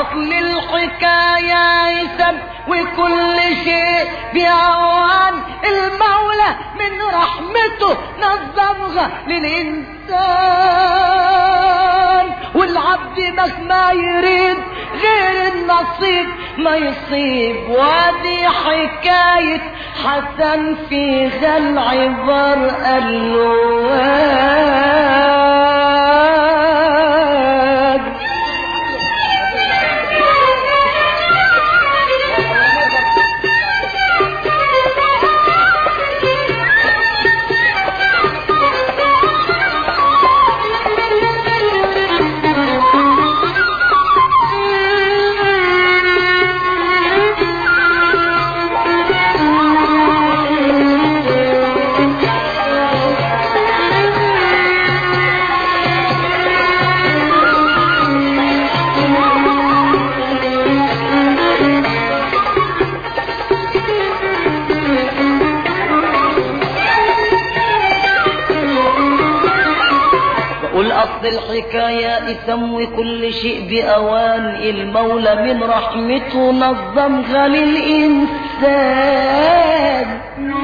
أصل الحكاية يسب وكل شيء بأوان المولى من رحمته نظمها للإنسان والعبد مهما يريد غير النصيب ما يصيب وادي حكاية حسن في العبر الواد بقول أصل الحكاية يسوي كل شيء بأوان المولى من رحمته نظمها للإنسان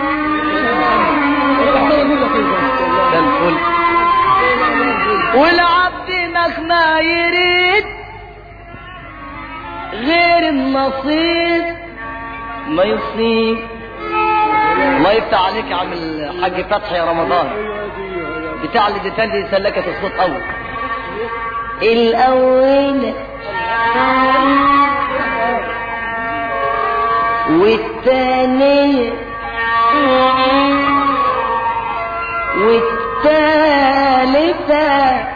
ده الفل والعبد مهما يريد غير النصيب ما يصيب الله يفتح عليك يا عم الحاج فتحي يا رمضان بتاع الاديتان دي سلكت الصوت قوي الاول والثانية والثالثة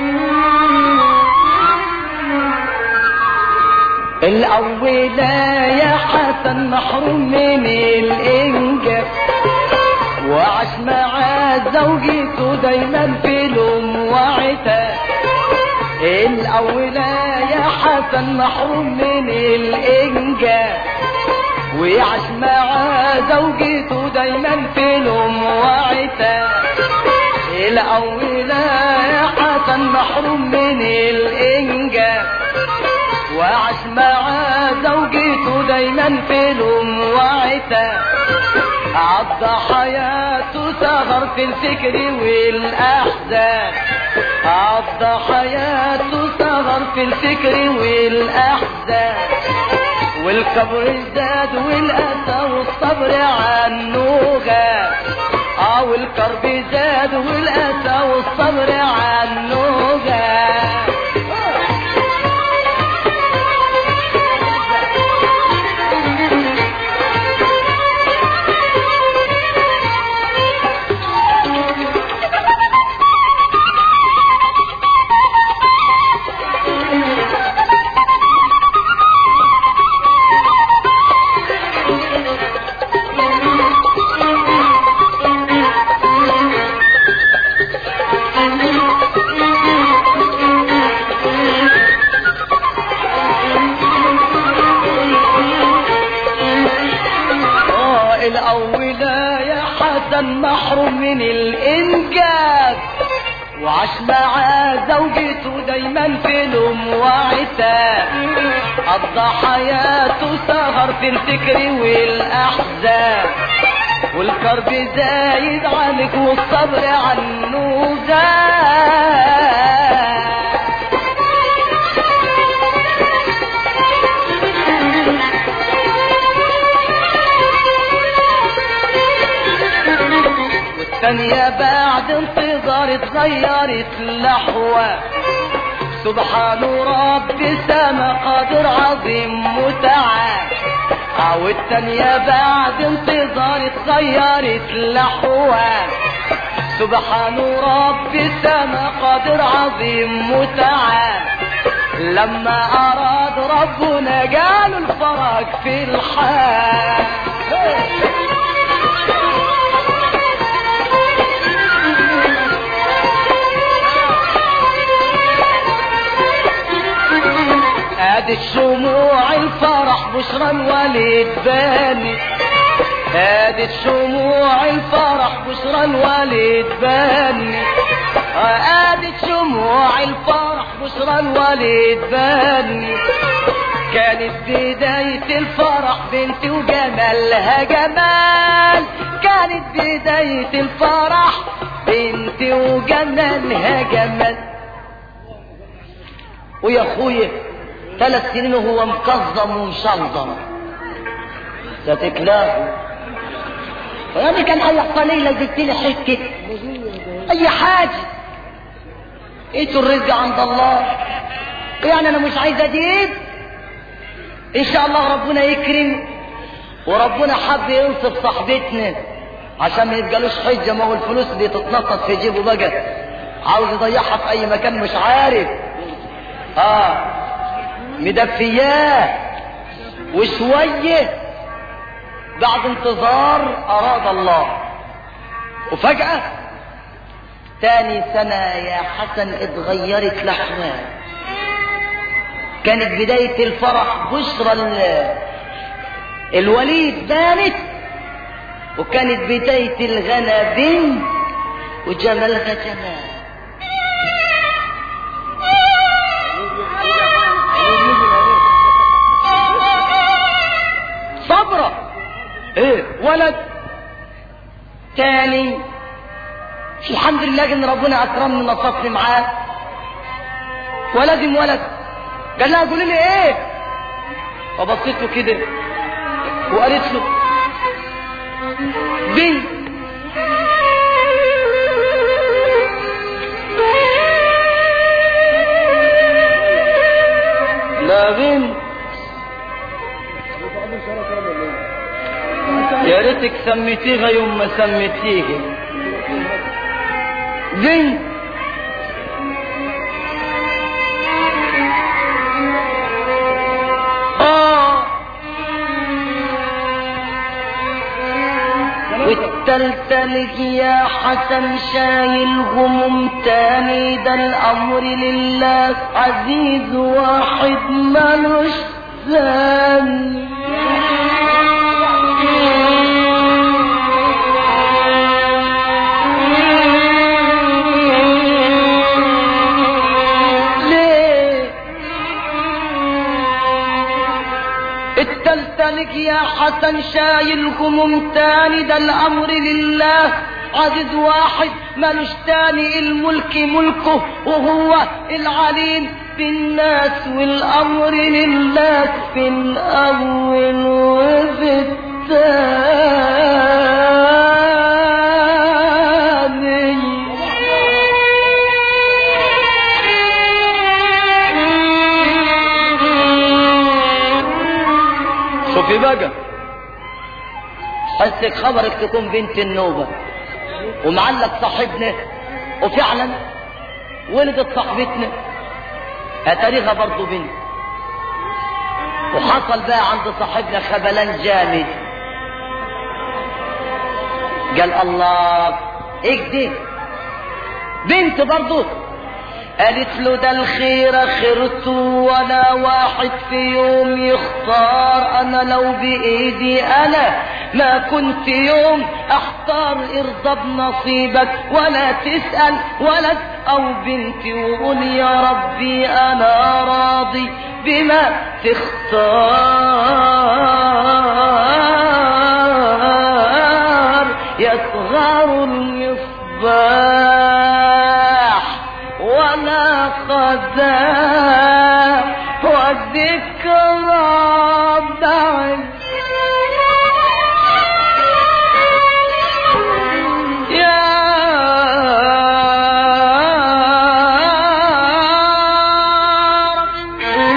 الأولى يا حسن محروم من الإنجاب وعاش مع زوجته دايما في لوم وعتاب الأولى يا حسن محروم من الإنجاب ويعيش مع زوجته دايما في لوم وعتاب الأولى يا حسن محروم من الإنجاب وعاش مع زوجته دايما في لوم وعتاب عضى حياته سهر في الفكر والأحزان عضى حياته سهر في الفكر والأحزان والكبر زاد والأسى والصبر عنه غاب اه والكرب زاد والأسى والصبر عنه غاب آه الأولى يا حسن محروم من الإنجاب وعاش مع زوجته دايما في لوم وعتاب قضى حياته سهر في الفكر والأحزان والكرب زايد عنك والصبر عنه زاد والثانية بعد انتظار اتغيرت لحوة سبحان رب سما قادر عظيم متعال او الثانية بعد انتظار اتغيرت لحوة سبحان رب سما قادر عظيم متعال لما اراد ربنا جاله الفرج في الحال ادي الشموع الفرح بشرى الوليد بانت ادي الشموع الفرح بشرى الوليد بانت ادي الشموع الفرح بشرى الوليد بانت كانت بداية الفرح بنت وجمالها جمال كانت بداية الفرح بنت وجمالها جمال ويا اخويا ثلاث سنين وهو مكظم ومشلظم ستكلاه وانا كان هيحصل لي لو جبت لي حته اي حاجه ايتوا الرزق عند الله يعني انا مش عايز اجيب ان شاء الله ربنا يكرم وربنا حب ينصف صاحبتنا عشان ما يبقالوش حجه ما هو الفلوس دي تتنطط في جيبه بقى عاوز يضيعها في اي مكان مش عارف اه مدفياه وشويه بعد انتظار اراد الله وفجأة تاني سنة يا حسن اتغيرت الاحوال كانت بداية الفرح بشرى ال- الوليد بانت وكانت بداية الغنى بنت وجمالها جمال صبرة ايه ولد تاني الحمد لله ان ربنا اكرمني نصفني معاه ولازم ولد قال لها قولي لي ايه فبصيت له كده وقالت له بنت لا بنت يا ريتك سميتيها يوم ما سميتيها بنت اه والتلتلك يا حسن شايل هموم تاني ده الامر لله عزيز واحد ملوش ثاني ليه التلتلك يا حسن شايل هموم تاني ده الامر لله عزيز واحد ملوش تاني الملك ملكه وهو العليم بالناس والامر لله في الاول وفي الثاني شوفي بقى حسك خبرك تكون بنت النوبة ومعلق صاحبنا وفعلا ولدت صاحبتنا اتاريخها برضه بنت وحصل بقى عند صاحبنا خبلان جامد قال الله ايه دي بنت برضه قالت له ده الخير خيرته ولا واحد في يوم يختار انا لو بايدي انا ما كنت يوم احتار ارضى بنصيبك ولا تسأل ولد او بنت وقول يا ربي انا راضي بما تختار يصغر المصباح ولا خزاء والذكرى بعد يا رب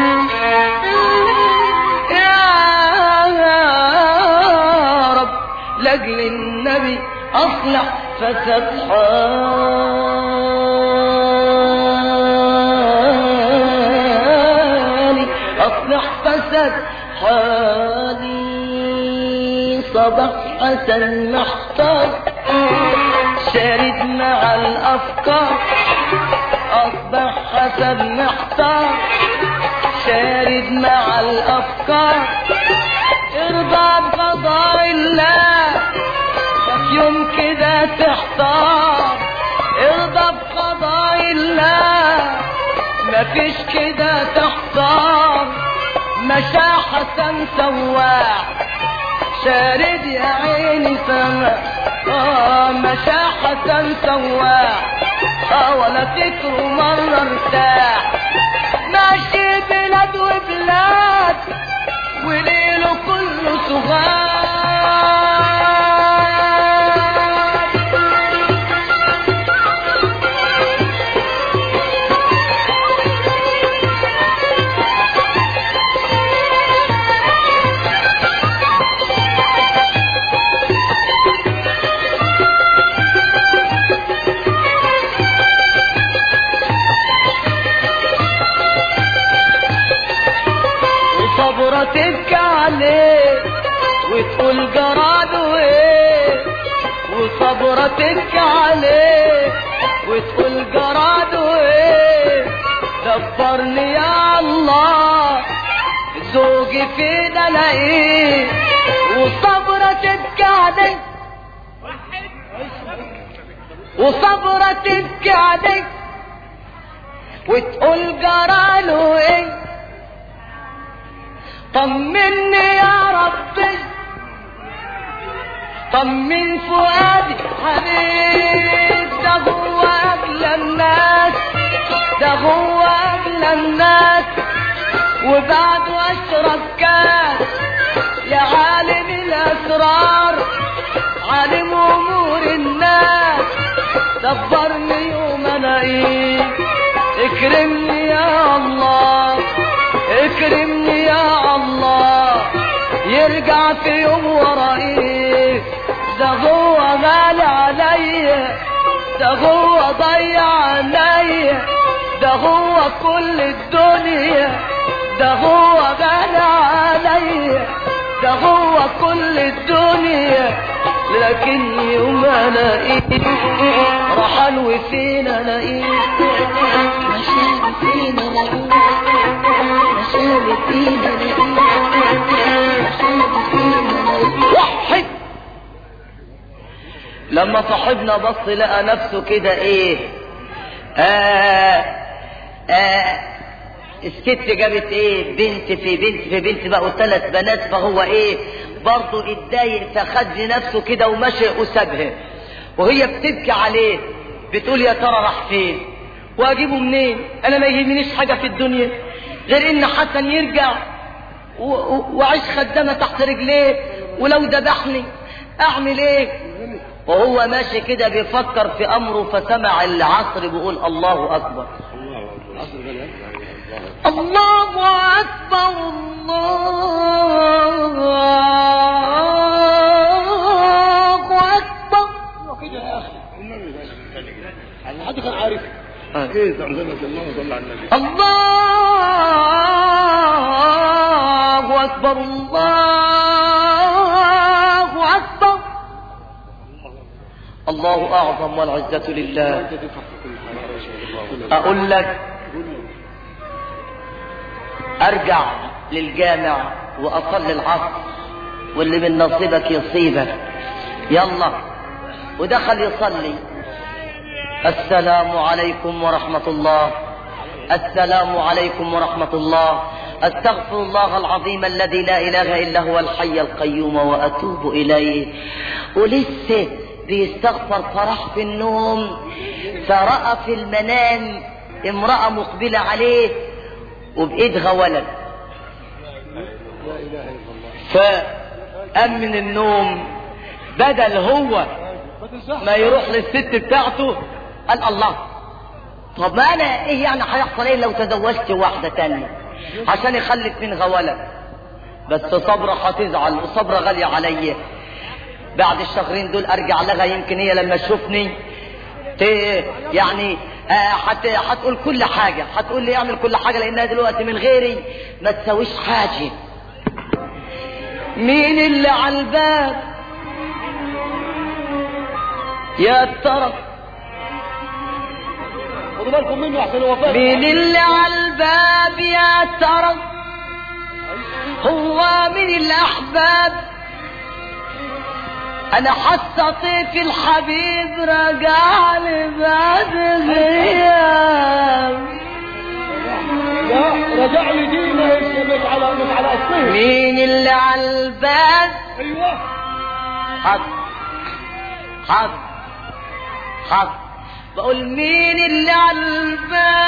يا رب لاجل النبي اصلح فساد حالي اصلح فساد حالي صبح حسن محتار شارد مع الافكار اصبح حسن محتار شارد مع الافكار ارضى بقضاء الله في يوم كده تحتار ارضى بقضاء الله مفيش كده تحتار مشى حسن سواع شارد يا عيني سما اه مشى حسن سواع اه ولا فكره مرة ارتاح ماشي بلاد وبلاد وليله كله سغاد وصبرة تبكي عليه وتقول جراده ايه وصبرة تبكي عليه وتقول جراده ايه دبرني يا الله زوجي فين الاقيه وصبرة تبكي عليه وصبرة تبكي عليه وتقول جراله ايه طمني يا ربي طمن فؤادي حبيب ده هو اغلى الناس ده هو اغلى الناس وبعد اشرب كاس يا عالم الاسرار عالم امور الناس دبرني يوم الاقيك اكرمني يا الله اكرمني يا الله يرجع في يوم ورائي ده هو غالي عليا ده هو ضيع عليا ده هو كل الدنيا ده هو غالي عليا ده هو كل الدنيا لكن يوم الاقيه رحل وفين الاقيه مشاعر فينا لقيت مشاعر فينا لقيت مشاعر فينا لقيت وحد لما صاحبنا بص لقى نفسه كده ايه آه آه الست جابت ايه بنت في بنت في بنت بقوا ثلاث بنات فهو ايه برضه اتضايق فخد لنفسه كده ومشي وسابها وهي بتبكي عليه بتقول يا ترى راح فين واجيبه منين انا ما يهمنيش حاجه في الدنيا غير ان حسن يرجع و- و- واعيش خدامه تحت رجليه ولو ذبحني اعمل ايه وهو ماشي كده بيفكر في امره فسمع العصر بيقول الله اكبر الله اكبر الله اكبر كده يا اخي يعني حد كان عارف ايه زمزمة الله صلى على النبي الله اكبر الله اكبر الله اعظم والعزة لله انت تفهم في كل حاجه يا رسول الله اقول لك ارجع للجامع واصلي العصر واللي من نصيبك يصيبك يلا ودخل يصلي السلام عليكم ورحمة الله السلام عليكم ورحمة الله استغفر الله العظيم الذي لا اله الا هو الحي القيوم واتوب اليه ولسه بيستغفر فرح في النوم فرأى في المنام امرأة مقبلة عليه وبإيدها ولد لا اله الا الله فقام من النوم بدل هو ما تنساش ما يروح للست بتاعته قال الله طب ما انا ايه يعني هيحصل ايه لو تزوجت واحدة تانية عشان يخلف منها ولد بس صبرة هتزعل وصبرة غالية عليا بعد الشهرين دول ارجع لها يمكن هي لما تشوفني ت... يعني آه، هت... هتقول كل حاجة هتقول لي اعمل كل حاجة لانها دلوقتي من غيري ما تسويش حاجة مين اللي على الباب يا ترى خدوا بالكم منه احسن هو فاهم مين اللي على الباب يا ترى هو من الاحباب انا حاسه طيف الحبيب رجع لي بعد غياب لا رجع لي دي ما هي مش على مش على اصله مين اللي على الباب ايوه حاضر حاضر حاضر بقول مين اللي على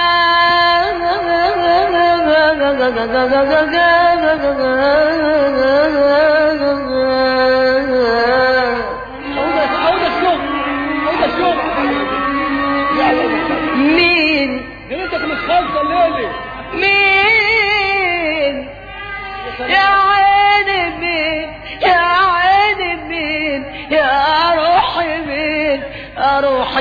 الباب عودة عودة الشغل عودة الشغل يا الله مين جريتك مش خالصة الليلة مين يا عيني مين يا عيني مين يا روحي مين يا روحي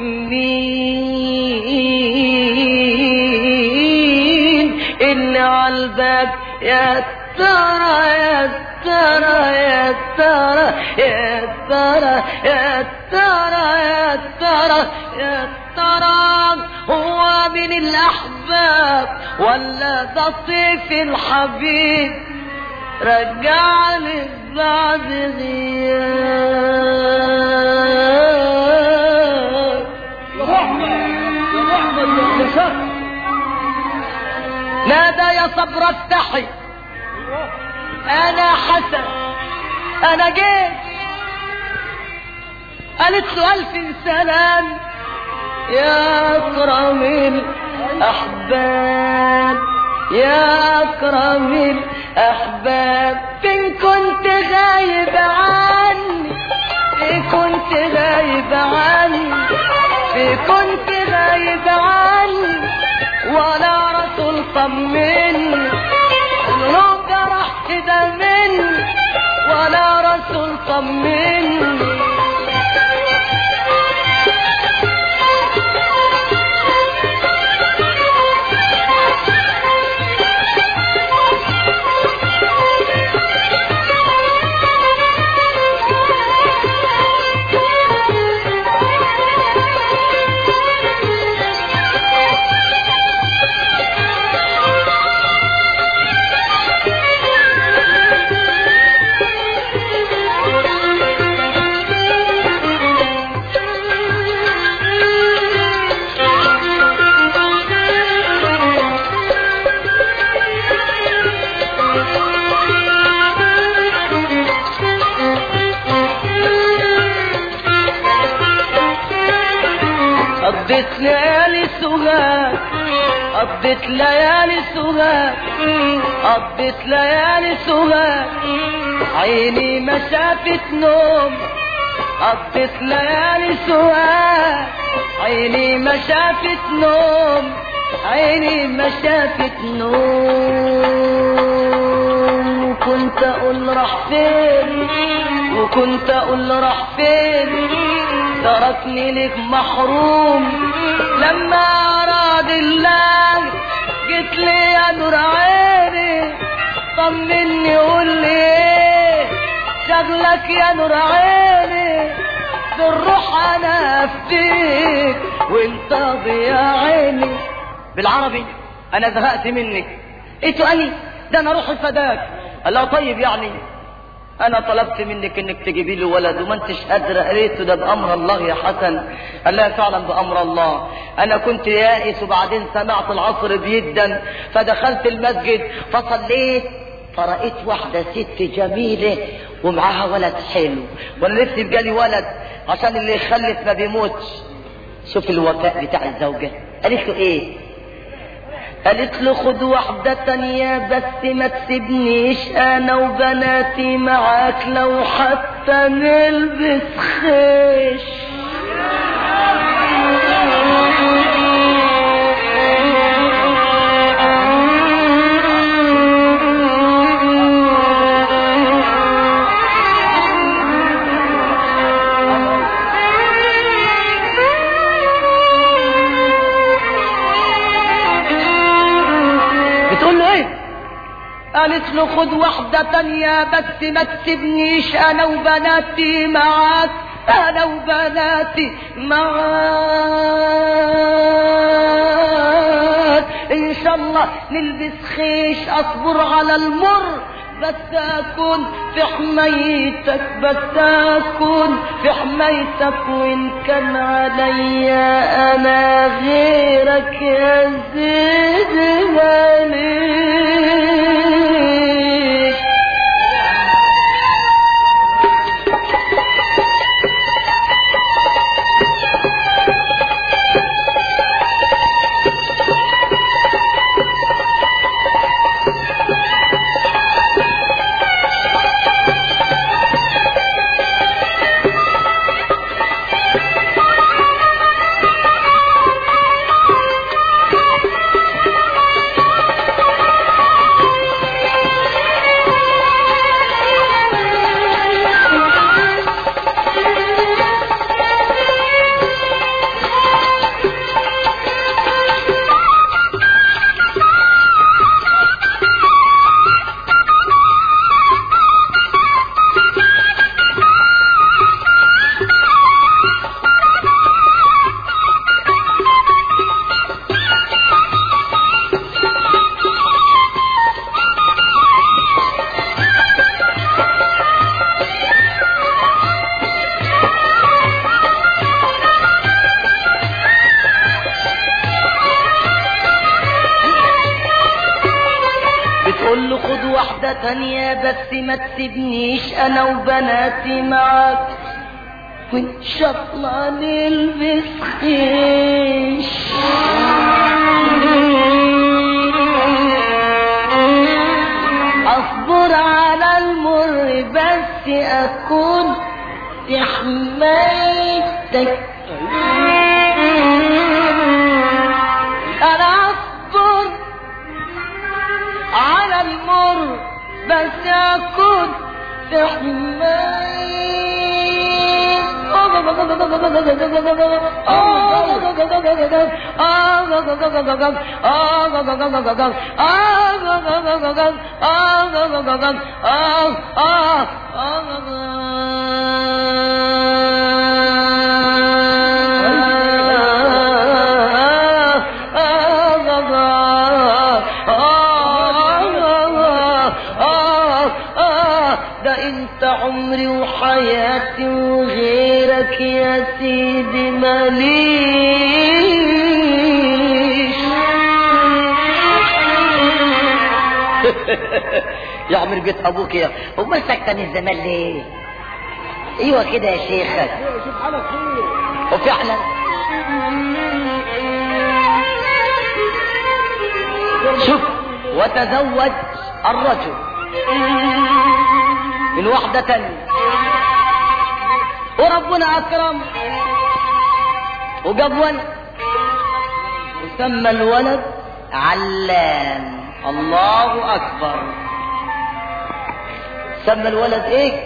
مين اللي على الباب يا ترى يا ترى يا ترى يا ترى يا ترى يا ترى يا ترى هو من الأحباب ولا ده طيف الحبيب رجعني بعد غياب يا رحمة يا رحمة يا شك نادى يا صبر افتحي انا حسن انا جيت قالت له الف سلام يا اكرم الاحباب يا اكرم الاحباب فين كنت غايب عني في كنت غايب عني في كنت غايب عني ولا رسول طمني لو جرحت ده مني ولا رسول طمني قضيت ليالي سوهاج قضيت ليالي سوهاج قضيت ليالي سوهاج عيني ما شافت نوم قضيت ليالي سوهاج عيني ما شافت نوم عيني ما شافت نوم وكنت اقول راح فين وكنت اقول راح فين تركني لك محروم لما اراد الله جيت لي يا نور عيني طمني قول لي ايه شغلك يا نور عيني بالروح انا افتيك وانت ضياء عيني بالعربي انا زهقت منك ايه تقولي ده انا روحي فداك قال لها طيب يعني انا طلبت منك انك تجيبي لي ولد وما انتش قادره قريته ده بامر الله يا حسن قال لها فعلا بامر الله انا كنت يائس وبعدين سمعت العصر بيدا فدخلت المسجد فصليت فرأيت واحدة ست جميلة ومعاها ولد حلو وانا نفسي بجالي ولد عشان اللي يخلف ما بيموتش شوف الوفاء بتاع الزوجة قالت له ايه قالت له خد واحدة تانية بس ما تسيبنيش انا وبناتي معاك لو حتى نلبس خيش بتقول له ايه قالت له خد واحدة تانية بس ما تسيبنيش انا وبناتي معاك انا وبناتي معاك ان شاء الله نلبس خيش اصبر على المر بس اكون في حمايتك بس اكون في حمايتك وان كان عليا انا غيرك يا زيد ماليش بتقول له خد واحدة تانية بس ما تسيبنيش انا وبناتي معاك وان شاء الله نلبس خيش اصبر على المر بس اكون في حمايتك انا اصبر على المر بس اكون في ده انت عمري وحياتي وغيرك يا سيدي ماليش يا عمر بيت ابوك يا امال سكتن الزمان ليه ايوه كده يا شيخك شوف حالك خير وفعلا شوف وتزوج الرجل من واحدة تانية وربنا أكرم وجاب ولد وسمى الولد علام الله أكبر سمى الولد إيه؟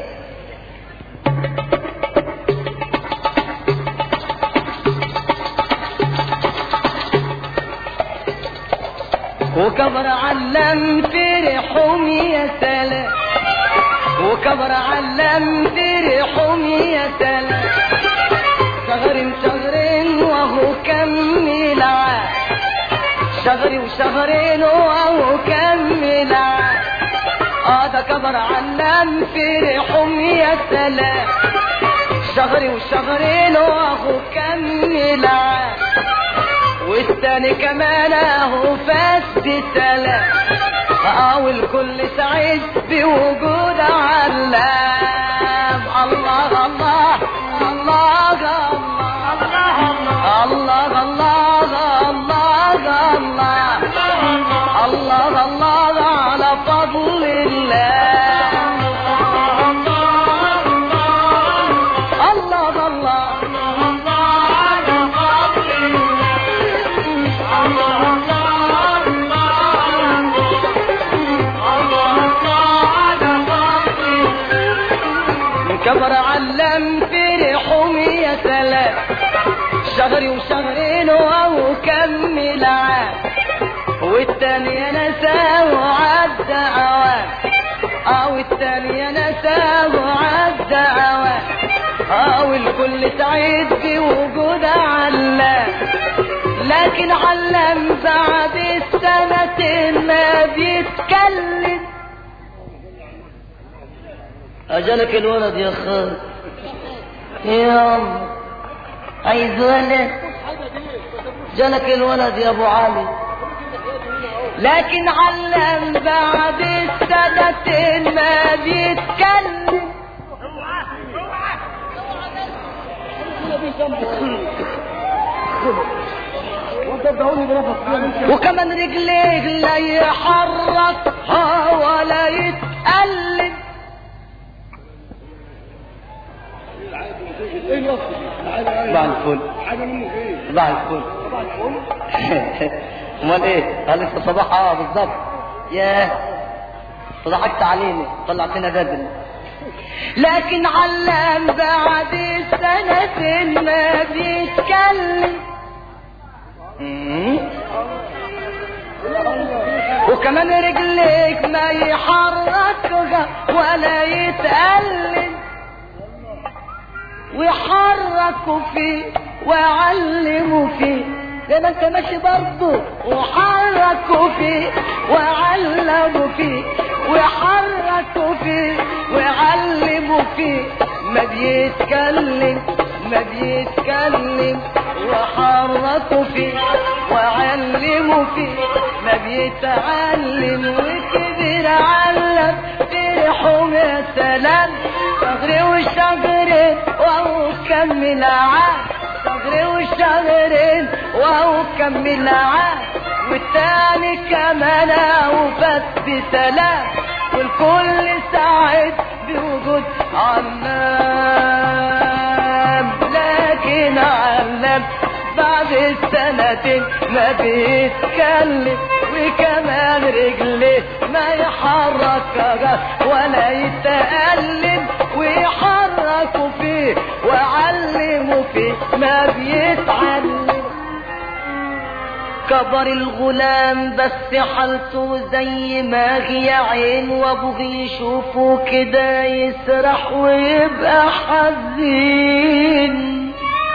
وكبر علم فرحهم يا سلام وكبر علم فرحهم يا سلام شهر شهرين وهو كمل عام شهر وشهرين وهو كمل عام اه ده كبر علم فرحهم يا سلام شهر وشهرين وهو كمل عام والتاني كمان اهو فاس بسلام اه والكل سعيد بوجود علام الله الله الله الله الله الله الله الله الله الله على فضل الله الله الله كبر علم فرحهم يا سلام شهري وشهرين وهو كمل عام والتاني نسى وعدى عوام اه والتاني نسى وعدى عوام اه والكل سعيد بوجود علام لكن علم بعد السنتين ما بيتكلم اجالك الولد يا خال يا الله عايز ولد جالك الولد يا ابو علي لكن علم بعد السنتين ما بيتكلم وكمان رجليه لا يحركها ولا يتقلب ايه الوصف بعد الفل حاجه منه ايه بعد الفل طبعا الفل امال ايه قال لسه صباح اه بالظبط ياه ضحكت علينا طلعتنا بدري لكن علام بعد سنة ما بيتكلم مم. وكمان رجليك ما يحركها ولا يتألم ويحركوا فيه ويعلموا فيه زي ما انت ماشي برضه وحركوا فيه وعلموا فيه ويحركوا فيه ويعلموا فيه ما بيتكلم ما بيتكلم وحركوا فيه وعلموا فيه ما بيتعلم وكبر علم فرحوا يا سلام صغري وشجرين وهو كمل عاد صغري وشجرين وهو كمل عاد والتاني كمان وبس بسلام والكل سعيد بوجود علام لكن علام بعد السنتين ما بيتكلم وكمان رجليه ما يحركها ولا يتألم ويحركوا فيه وعلموا فيه ما بيتعلم كبر الغلام بس حالته زي ما هي عين وابوه يشوفه كده يسرح ويبقى حزين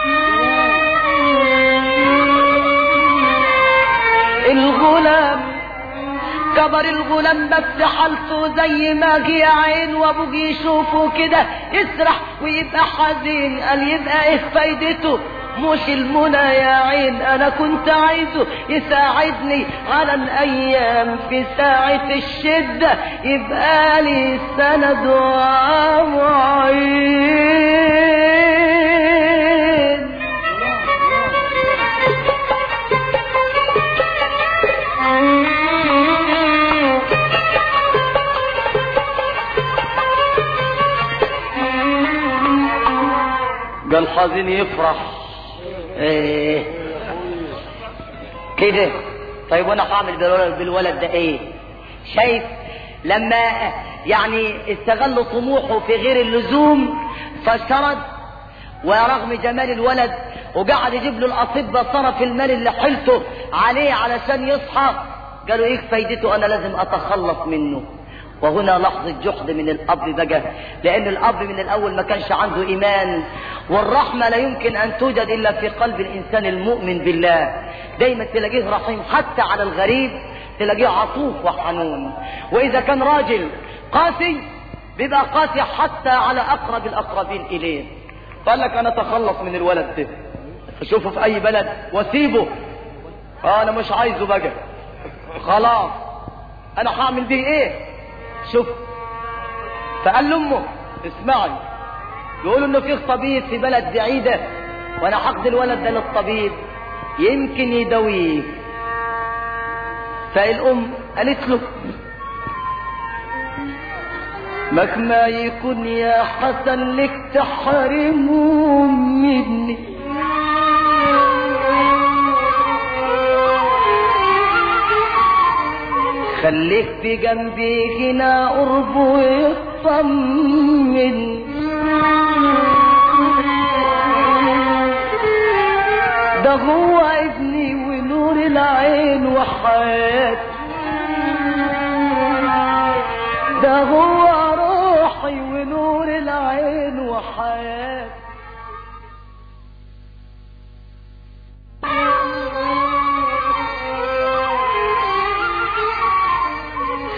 الغلام كبر الغلام بس حالته زي ما هي عين وابوه يشوفه كده يسرح ويبقى حزين قال يبقى ايه فايدته مش المنى يا عين انا كنت عايزه يساعدني على الايام في ساعة الشدة يبقى لي سند وعين قال حزين يفرح ايه كده طيب وانا هعمل بالولد, بالولد ده ايه شايف لما يعني استغل طموحه في غير اللزوم فشرد ورغم جمال الولد وقعد يجيب له الاطباء صرف المال اللي حلته عليه علشان يصحى قالوا ايه فايدته انا لازم اتخلص منه وهنا لحظة جحد من الأب بقى لأن الأب من الأول ما كانش عنده إيمان والرحمة لا يمكن أن توجد إلا في قلب الإنسان المؤمن بالله دايما تلاقيه رحيم حتى على الغريب تلاقيه عطوف وحنون وإذا كان راجل قاسي بيبقى قاسي حتى على أقرب الأقربين إليه قال لك أنا أتخلص من الولد ده أشوفه في أي بلد وأسيبه أنا مش عايزه بقى خلاص أنا هعمل بيه إيه شوف فقال لامه اسمعي يقولوا انه في طبيب في بلد بعيدة وانا هاخد الولد ده للطبيب يمكن يداويه فالام قالت له مك ما يكون يا حسن لك تحرمه مني خليك في جنبي هنا قرب ويطمن ده هو ابني ونور العين وحياتي ده هو روحي ونور العين وحياتي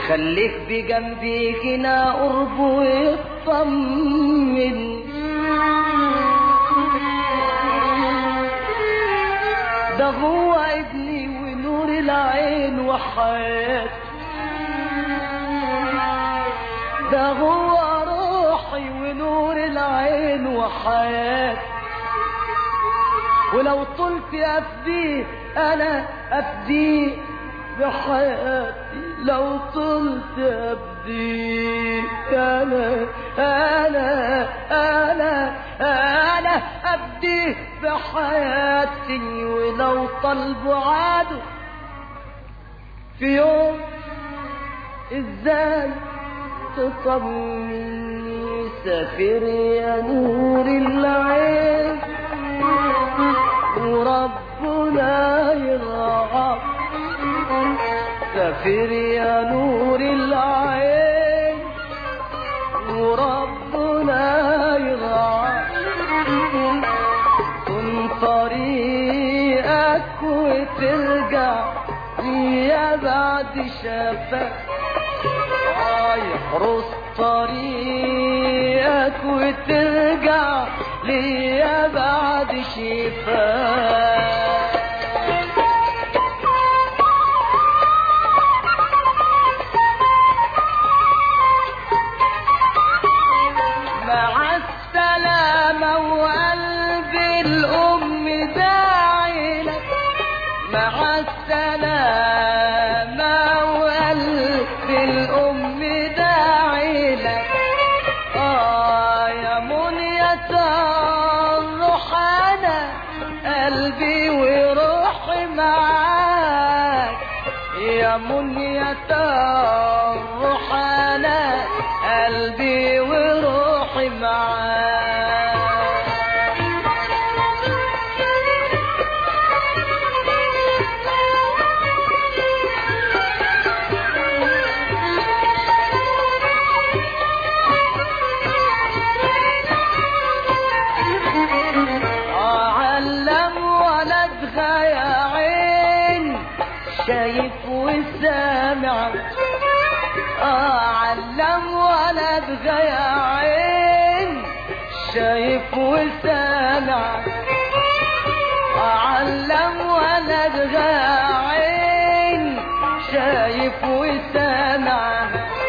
خليك بجنبي هنا قرب ويطمن ده هو ابني ونور العين وحياتي ده هو روحي ونور العين وحياتي ولو طلت افديه انا افديه بحياتي لو طلت ابديه انا انا انا انا ابديه بحياتي ولو طلبوا عادوا في يوم ازاي تطمني سافر يا نور العين وربنا يرعاك سافر يا نور العين وربنا يرعاك كن طريقك وترجع يا بعد شافك يحرس طريقك وترجع ليا بعد شفاك مع السلامة وقلبي الأم داعي لك مع السلامة وقلبي الأم داعي لك آه يا منية الروح أنا قلبي وروحي معاك يا منية الروح أنا قلبي وروحي معاك علم ولدها يا عين شايف وسامع آه علم ولدها يا عين شايف وسامع آه علم ولدها يا عين شايف وسامع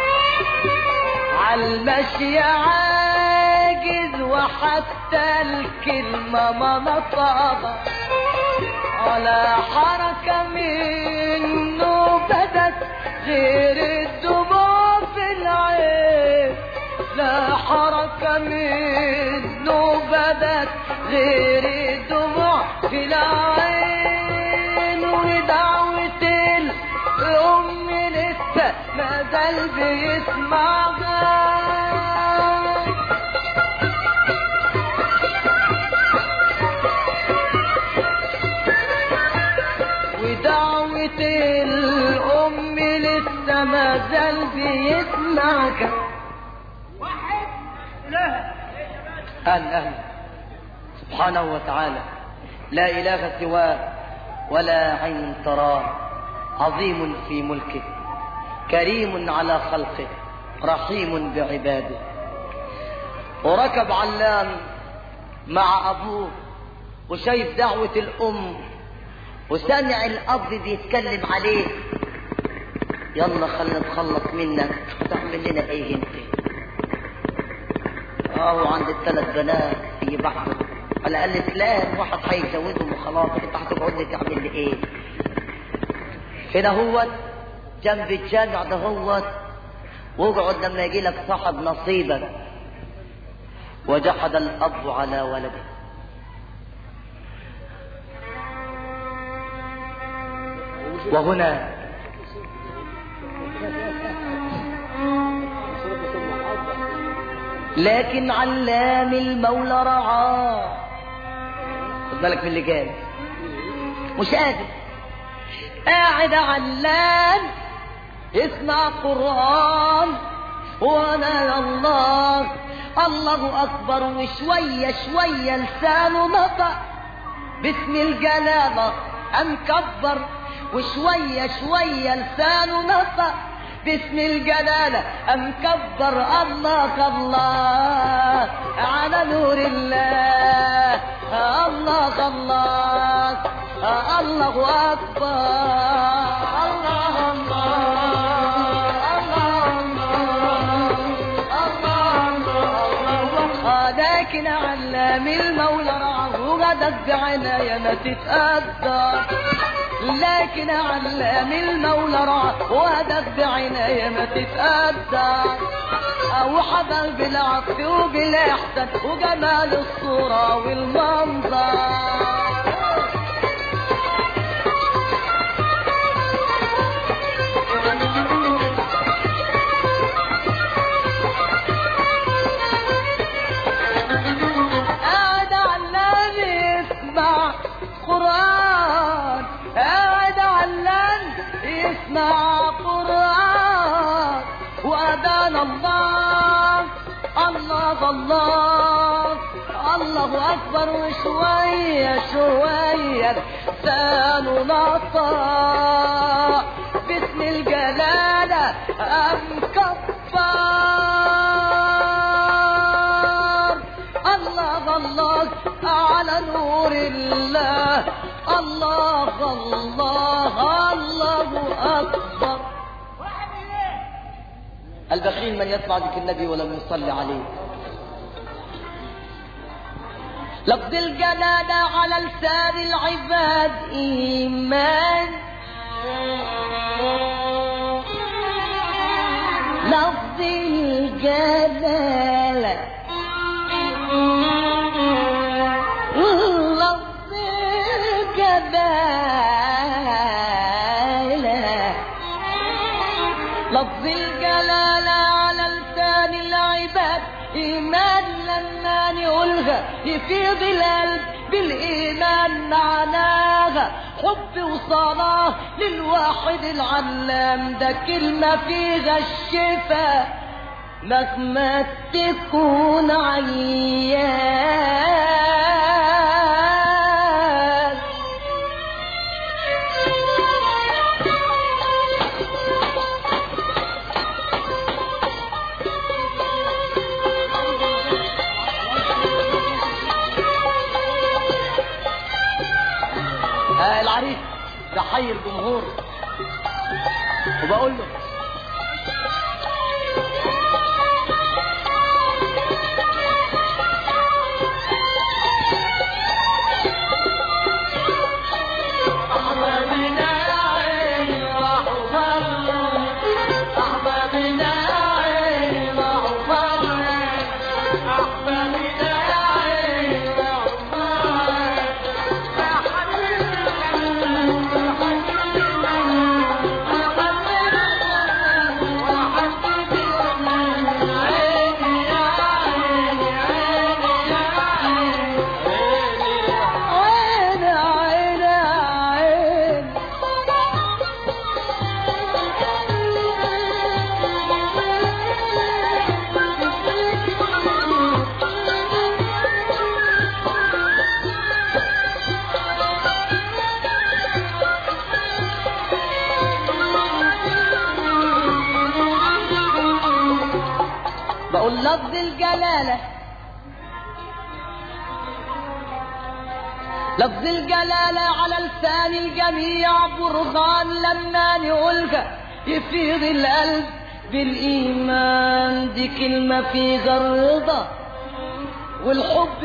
عالمشي عاجز وحتى الكلمة ما نطقها على حركة منه بدت غير الدموع في العين لا حركة منه بدت غير الدموع في العين ودعوة الأم لسه ما زال بيسمعها ودعوة الأم لسه ما زال بيسمعك أهل أهل سبحانه وتعالى لا إله سواه ولا عين تراه عظيم في ملكه كريم على خلقه رحيم بعباده وركب علام مع أبوه وشايف دعوة الأم وسامع الأب بيتكلم عليه يلا خلينا نتخلص منك تعمل لنا ايه انت اه وعند الثلاث بنات يجي بحث على الاقل فلان واحد هيتجوزهم وخلاص انت هتقعد لي تعمل لي ايه هنا هو جنب الجامع ده هو واقعد لما يجي لك صاحب نصيبك وجحد الاب على ولده وهنا لكن علام المولى رعاه خد بالك من اللي جاي مش قادر قاعد علام يسمع قرآن وانا يا الله الله اكبر وشوية شوية لسانه نطق باسم الجلالة أم كبر وشوية شوية لسانه نطق باسم الجلالة أمكبر الله الله على نور الله الله الله الله أكبر الله الله لكن علام المولى رعاه غدت بعناية ما تتأثر لكن علام المولى رعاه وهدت بعناية ما تتأثر أو حضر بالعطف وبالإحسان وجمال الصورة والمنظر قاعد علان يسمع قرآن قاعد علان يسمع قرآن وأذان الله الله الله الله أكبر وشوية شوية لسانه نطق باسم الجلالة أم كفار الله الله على نور الله الله الله الله أكبر البخيل من يسمع ذكر النبي ولم يصلي عليه لفظ الجلالة على لسان العباد إيمان لفظ الجلالة لفظ الجلالة لفظ الجلالة على لسان العباد إيمان لما نقولها يفيض القلب بالإيمان معناها حب وصلاة للواحد العلام ده كلمة فيها الشفاء مهما تكون عيان آه العريس بحيي الجمهور وبقول له أحبابنا عين وحفر أحبابنا عين وحفر أحبابنا عين وحفر عين عين عين بقول لفظ الجلالة لفظ الجلالة على لسان الجميع برهان لما نقولها يفيض القلب بالإيمان دي كلمة فيها الرضا والحب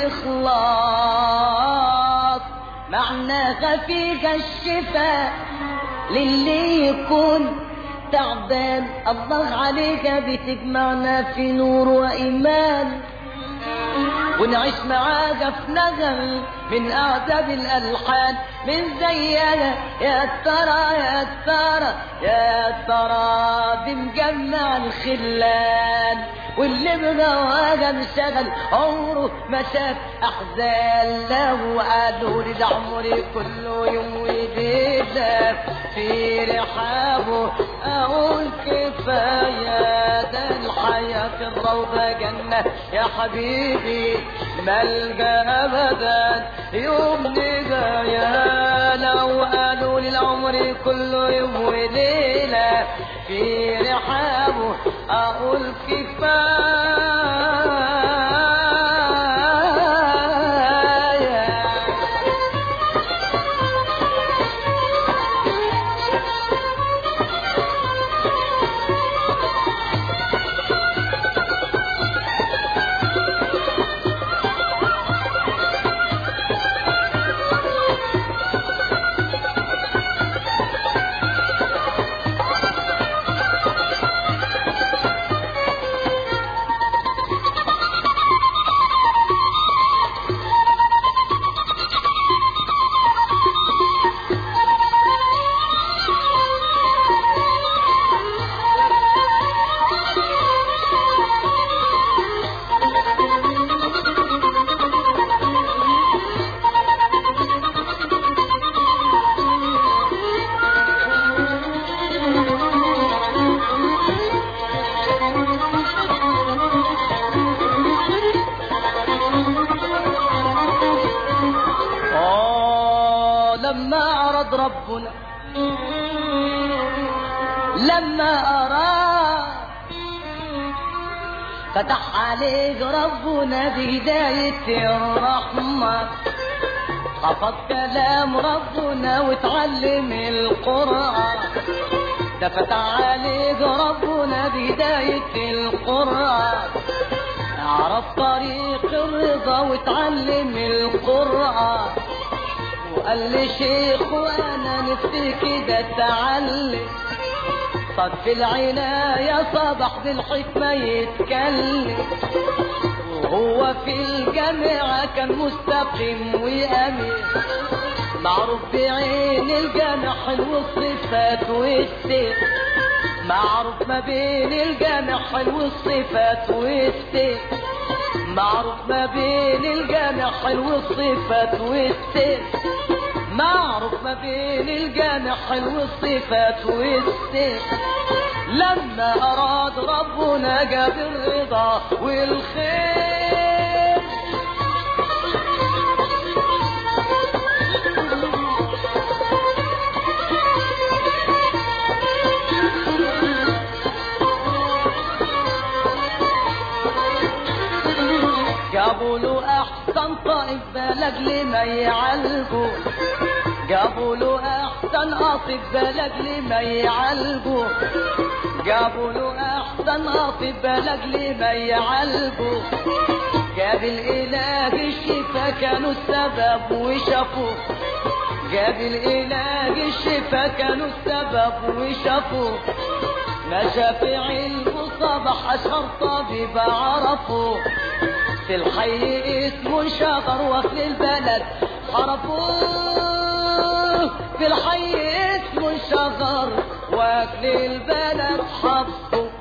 والإخلاص معناها فيها الشفاء للي يكون تعبان الله عليك بتجمعنا في نور وإيمان ونعيش معاك في نغم من أعذب الألحان من زينا يا ترى يا ترى يا ترى دي مجمع الخلان واللي بغواها انشغل عمره ما شاف أحزان له قالوا لي ده عمري كله يوم وليلة في رحابه أقول كفاية ده الحياة في الروضة جنة يا حبيبي ملجأ أبدا يوم نجايا لو قالوا لي العمر كله يوم وليلة في رحابه اقول كفايه آه لما أراد ربنا لما أراد فتح عليك ربنا بهداية الرحمة حفظ كلام ربنا وتعلم القرآن ده فتح عليك ربنا بهداية القرآن اعرف طريق الرضا وتعلم القرآن وقال لي شيخ وانا نفسي كده اتعلم صد في العناية صبح بالحكمة يتكلم وهو في الجامعة كان مستقيم وأمين معروف بعين الجامع حلو الصفات والسير معروف ما بين الجامع حلو الصفات والسير معروف ما بين الجامع حلو الصفات والسير معروف ما بين الجامع حلو الصفات والسير لما أراد ربنا جاب الرضا والخير جابوا له احسن طائف بلد لما يعالجوا جابوا له احسن قاطب بلد لما يعالجوا جابوا له احسن قاطب بلد لما يعالجوا جاب الاله الشفا كانوا السبب وشافوه جاب الاله الشفا كانوا السبب وشافوه مشى في علمه صبح اشهر طبيب عرفوه في الحي اسمه شغر وفي البلد حرفوه في الحي اسمه شغر وفي البلد حبسوه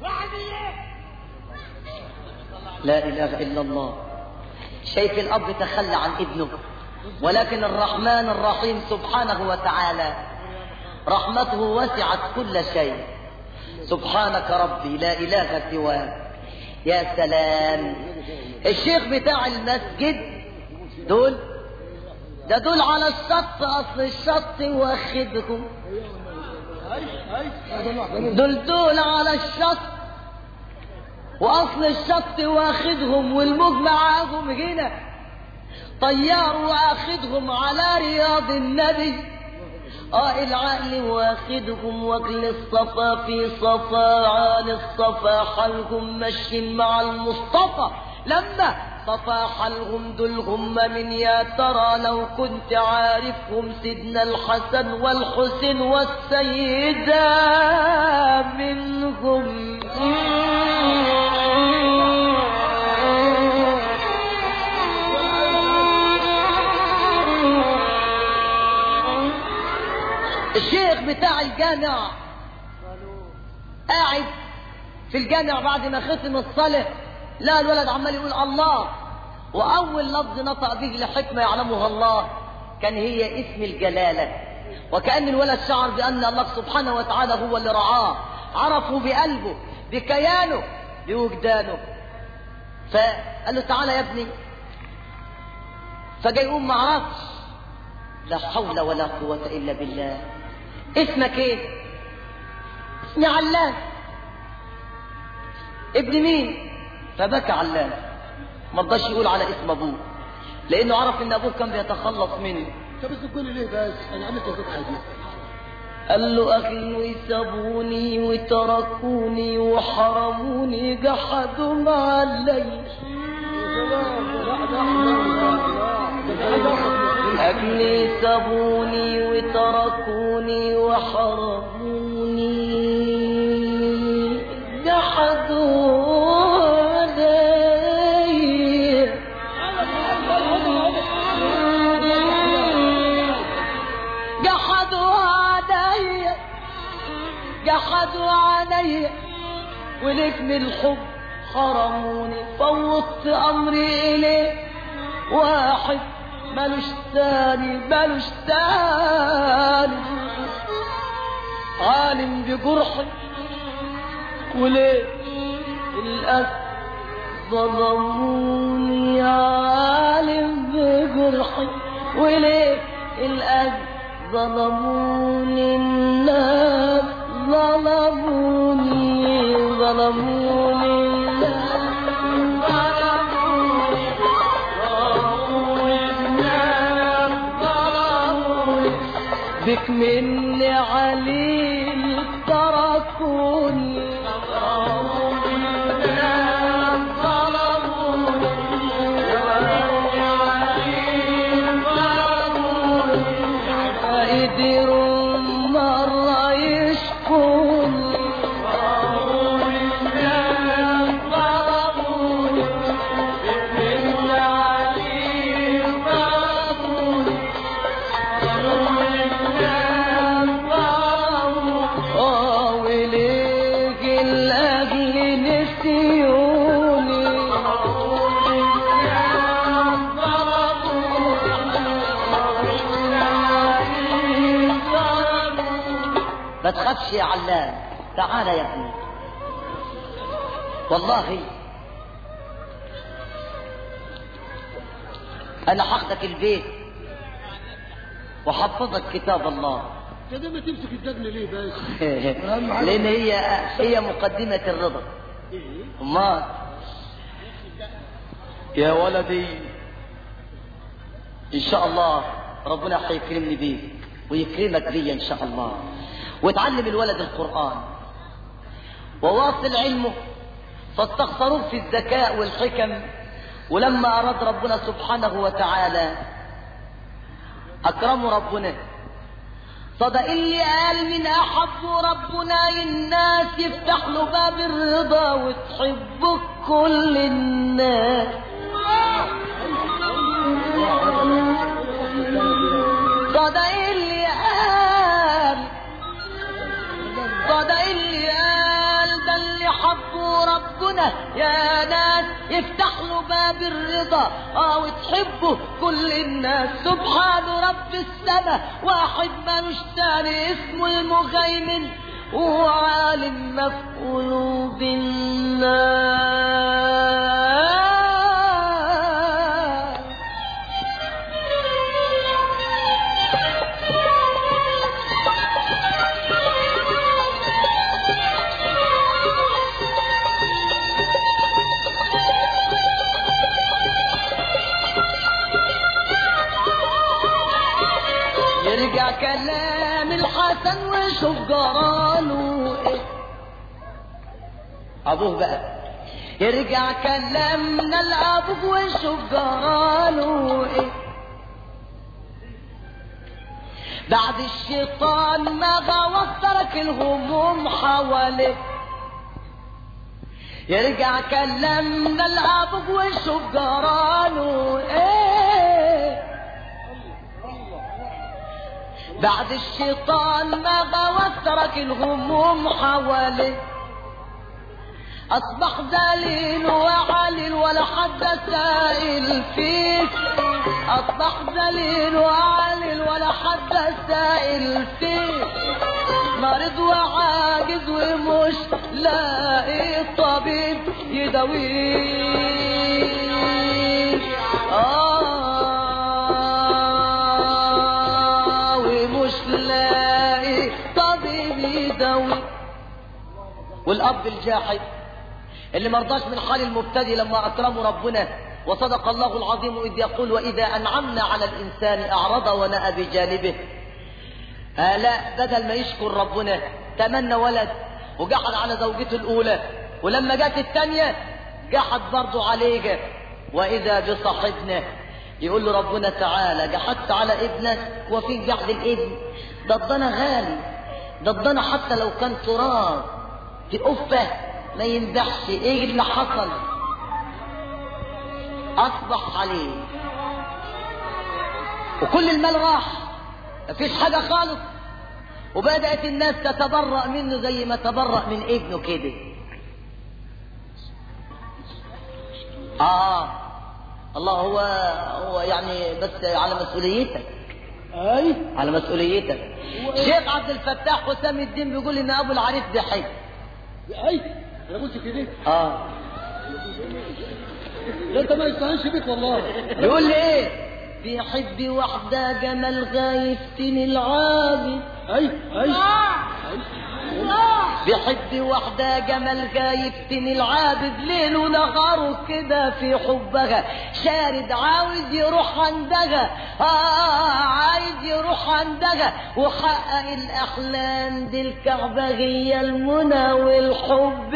لا اله الا الله شايف الاب تخلى عن ابنه ولكن الرحمن الرحيم سبحانه وتعالى رحمته وسعت كل شيء سبحانك ربي لا اله سواك يا سلام الشيخ بتاع المسجد دول ده دول على الشط اصل الشط واخدهم دول دول على الشط واصل الشط واخدهم والموج معاهم هنا طيار واخدهم على رياض النبي اه العقل واخدهم واكل الصفا في صفا عال الصفا حالهم ماشيين مع المصطفى لما صفا حالهم دول هم من يا ترى لو كنت عارفهم سيدنا الحسن والحسين والسيدة منهم الشيخ بتاع الجامع قاعد في الجامع بعد ما ختم الصلاة لا الولد عمال يقول الله وأول لفظ نطق به لحكمة يعلمها الله كان هي اسم الجلالة وكأن الولد شعر بأن الله سبحانه وتعالى هو اللي رعاه عرفه بقلبه بكيانه بوجدانه فقال له تعالى يا ابني فجاي يقوم ما عرفش لا حول ولا قوة إلا بالله اسمك ايه اسمي علان ابن مين فبكى علان ما رضاش يقول على اسم ابوه لانه عرف ان ابوه كان بيتخلص منه طب بس تقول لي ليه بس انا عملت فيك حاجه قال له اخي سابوني وتركوني وحرموني جحدوا علي أكلي سابوني وتركوني وحرموني جحدوا علي جحدوا علي جحدوا علي ولك من الحب حرموني فوضت امري اليه واحد ملوش تاني ملوش تاني عالم بجرحي وليه الأسف ظلموني عالم بجرحي وليه الأسف ظلموني الناس ظلموني ظلموني الناس ظلموني ظلموني الناس ظلموني بك مني عليل تركوني ظلموني الناس ظلموني ظلموني عليل ظلموني قدروا مرة يشكوني ظلموني الناس ظلموني بمن علي ظلموني ظلموني الناس ظلموني اه وليك الأجل نسيوني ظلموني الناس ما تخافش يا علام تعال يا ابني والله انا هاخدك البيت وحفظك كتاب الله كده ما تمسك الدجن ليه بس لان هي هي مقدمة الرضا امال يا ولدي ان شاء الله ربنا هيكرمني بيك ويكرمك بي ان شاء الله وتعلم الولد القرآن وواصل علمه فاستخسروه في الذكاء والحكم ولما أراد ربنا سبحانه وتعالى أكرمه ربنا صدق اللي قال من أحب ربنا للناس يفتح له باب الرضا وتحبه كل الناس صدق اللي قال صدق اللي قال ده اللي حبه ربنا يا ناس يفتح له باب الرضا اه وتحبه كل الناس سبحان رب السماء واحد ملوش تاني اسمه المهيمن هو عالم ما في قلوب الناس يرجع كلام الحسن وشوف جراله ايه ابوه بقى يرجع كلامنا لابوك وشوف جراله ايه بعد الشيطان ما غوى ترك الهموم حواليه يرجع كلامنا لابوك وشوف جراله ايه بعد الشيطان ما غوى ترك الهموم حواليه اصبح ذليل وعليل ولا حد سائل فيك اصبح ذليل وعليل ولا حد سائل فيك مريض وعاجز ومش لاقي طبيب يداويك آه ومش لاقي طبيب يداويك الاب الجاحد اللي مرضاش من حال المبتدي لما اكرمه ربنا وصدق الله العظيم اذ يقول واذا انعمنا على الانسان اعرض ونأى بجانبه آه لا بدل ما يشكر ربنا تمنى ولد وجحد على زوجته الاولى ولما جت الثانيه جحد برضه عليه واذا بصاحبنا يقول له ربنا تعالى جحدت على ابنك وفي جحد الابن ده الضنا غالي ده الضنا حتى لو كان تراب في قفه ما ينبحش ايه اللي حصل اصبح عليه وكل المال راح مفيش حاجة خالص وبدأت الناس تتبرأ منه زي ما تبرأ من ابنه كده اه الله هو هو يعني بس على مسؤوليتك اي على مسؤوليتك شيخ عبد الفتاح حسام الدين بيقول ان ابو العريس ده حي اي انا قلت كده اه ده انت ما يستهانش بيك والله يقول لي ايه بيحب واحدة جمال غايفتني العابد اي اي بيحب واحدة جمال غايفتني العابد ليل ونهاره كده في حبها شارد عاوز يروح عندها آه عايز يروح عندها وحقق الأحلام دي الكعبة هي المنى والحب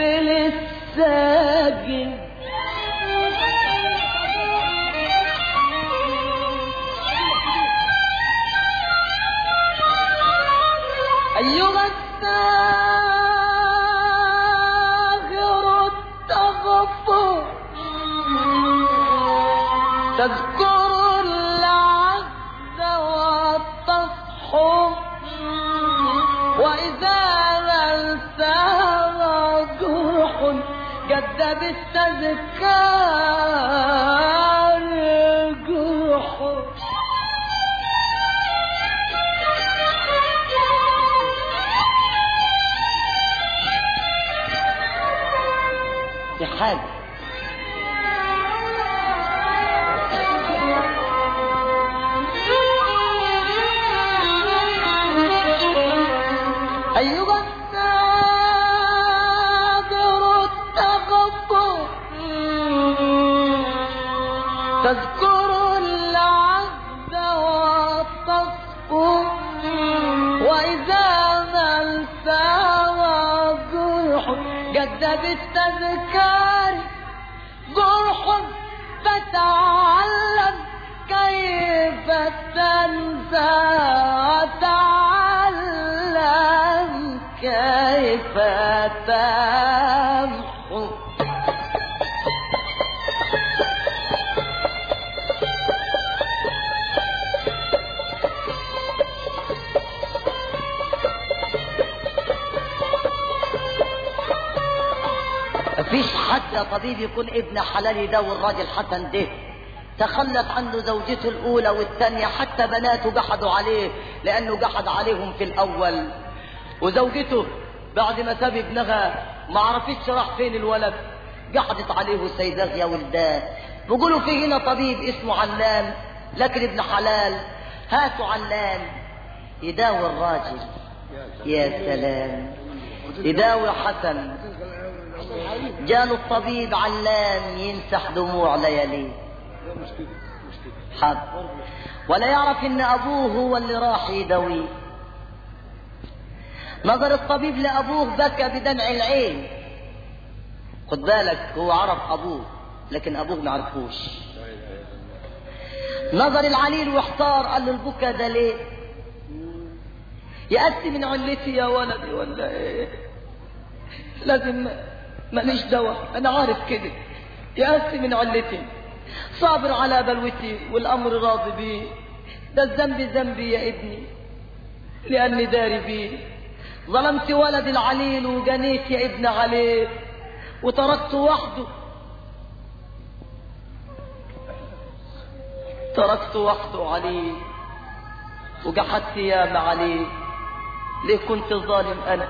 للساجد أيها الساغر التغفر تذكر العهد والتصحف وإذا ما التهى جرح جد بالتذكار جرح في حاجة أيها النادر التغفر تذكر العهد والتصفر وإذا ما التوى جرح جد بالتذكار جرح فتعلم كيف تنسى وتعلم كيف تمحو مفيش حد يا طبيب يكون ابن حلال يداوي الراجل حسن ده تخلت عنه زوجته الأولى والثانية حتى بناته جحدوا عليه لأنه جحد عليهم في الأول وزوجته بعد ما ساب ابنها ما عرفتش راح فين الولد جحدت عليه السيدات يا ولدان بيقولوا في هنا طبيب اسمه علام لكن ابن حلال هاتوا علام يداوي الراجل يا سلام يداوي حسن جاله الطبيب علام يمسح دموع لياليه لا مش كده مش كده حاضر ولا يعرف ان ابوه هو اللي راح يداويه نظر الطبيب لابوه بكى بدمع العين خد بالك هو عرف ابوه لكن ابوه ما عرفوش نظر العليل واحتار قال له البكا ده ليه يأتي من علتي يا ولدي ولا ايه لازم ماليش دواء انا عارف كده يأتي من علتي صابر على بلوتي والامر راضي بيه ده الذنب ذنبي يا ابني لاني داري بيه ظلمت ولد العليل وجنيت يا ابن عليه وتركته وحده تركته وحده عليه وجحدت ياما عليه ليه كنت ظالم انا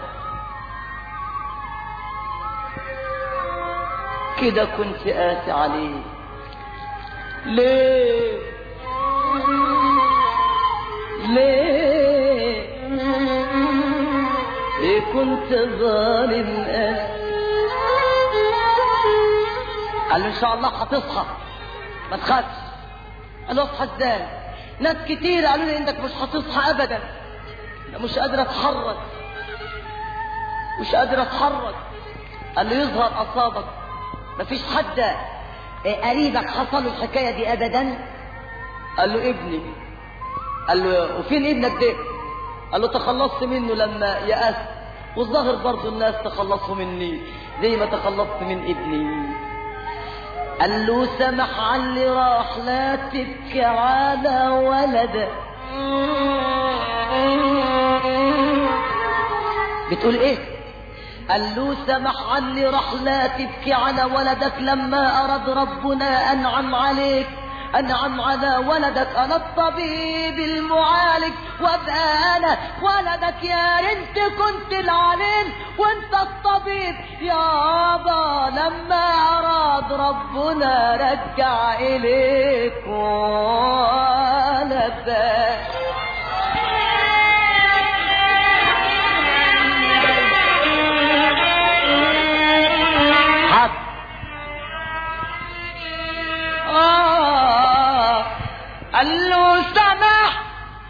كده كنت قاسي عليه ليه ليه ليه كنت ظالم انا قال له ان شاء الله هتصحى ما تخافش قال له اصحى ازاي ناس كتير قالوا لي انك مش هتصحى ابدا انا مش قادر اتحرك مش قادر اتحرك قال له يظهر اصابك مفيش حد إيه، قريبك حصل له الحكايه دي ابدا قال له ابني قال له وفين ابنك ده قال له تخلصت منه لما يأست والظاهر برضه الناس تخلصوا مني زي ما تخلصت من ابني قال له سمح على اللي راح لا تبكي على ولدك بتقول ايه قال له سمح على اللي راح لا تبكي على ولدك لما اراد ربنا انعم عليك انعم على ولدك انا الطبيب المعالج وابقى انا ولدك يا ريت كنت العليم وانت الطبيب يابا لما اراد ربنا رجع اليك ولدك حق آه قال له سمح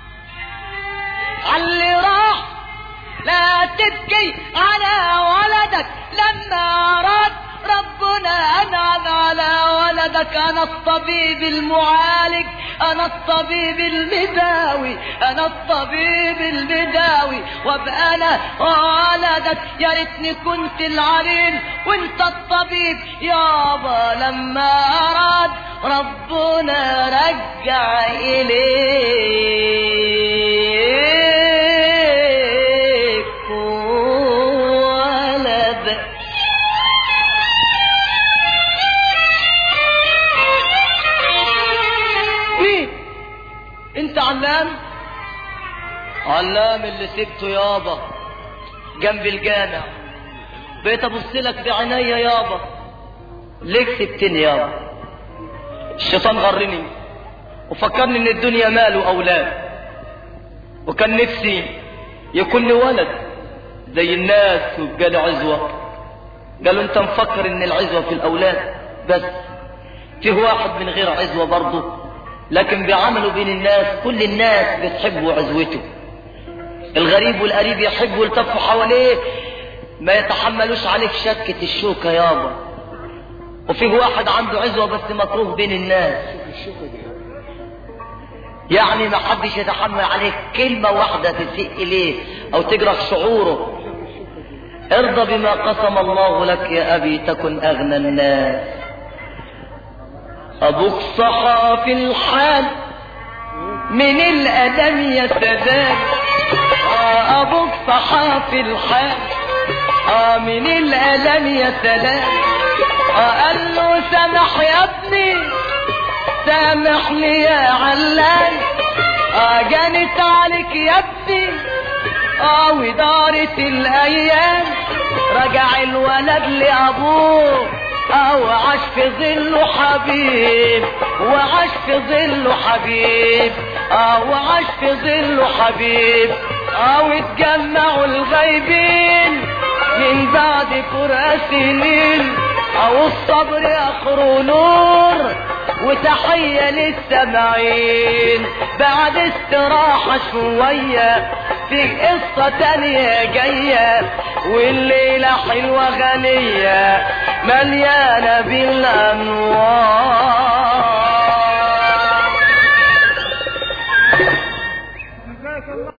على اللي راح لا تبكي على ولدك لما أراد ربنا أنعم على ولدك أنا الطبيب المعالج أنا الطبيب المداوي أنا الطبيب المداوي وابقى أنا ولدك يا ريتني كنت العليل وانت الطبيب يابا لما أراد ربنا رجع إليك ولدك مين انت علام علام اللي سبته يابا جنب الجامع بقيت ابص لك بعينيا يابا ليك سبتني يابا الشيطان غرني وفكرني ان الدنيا مال واولاد وكان نفسي يكون لي ولد زي الناس ويبقى لي عزوه قالوا انت مفكر ان العزوه في الاولاد بس فيه واحد من غير عزوه برضه لكن بيعملوا بين الناس كل الناس بتحبوا عزوته الغريب والقريب يحبوا يلتفوا حواليه ما يتحملوش عليك شكة الشوكة يابا وفيه واحد عنده عزوة بس مكروه بين الناس الشوكة دي يعني ما حدش يتحمل عليك كلمة واحدة تسيء إليه أو تجرح شعوره ارضى بما قسم الله لك يا أبي تكن أغنى الناس أبوك صحى في الحال من الألم يا سلام آه أبوك صحى في الحال آه من الألم يا سلام آه قال له سامح يا ابني سامحني يا علان آه جانت عليك يا ابني اه ودارت الايام رجع الولد لابوه اه وعاش في ظله حبيب وعاش في ظله حبيب اه وعاش في ظله حبيب اه واتجمعوا الغايبين من بعد فرقة سنين او الصبر اخره نور وتحية للسامعين بعد استراحة شوية في قصة تانية جاية والليلة حلوة غنية مليانة بالأنوار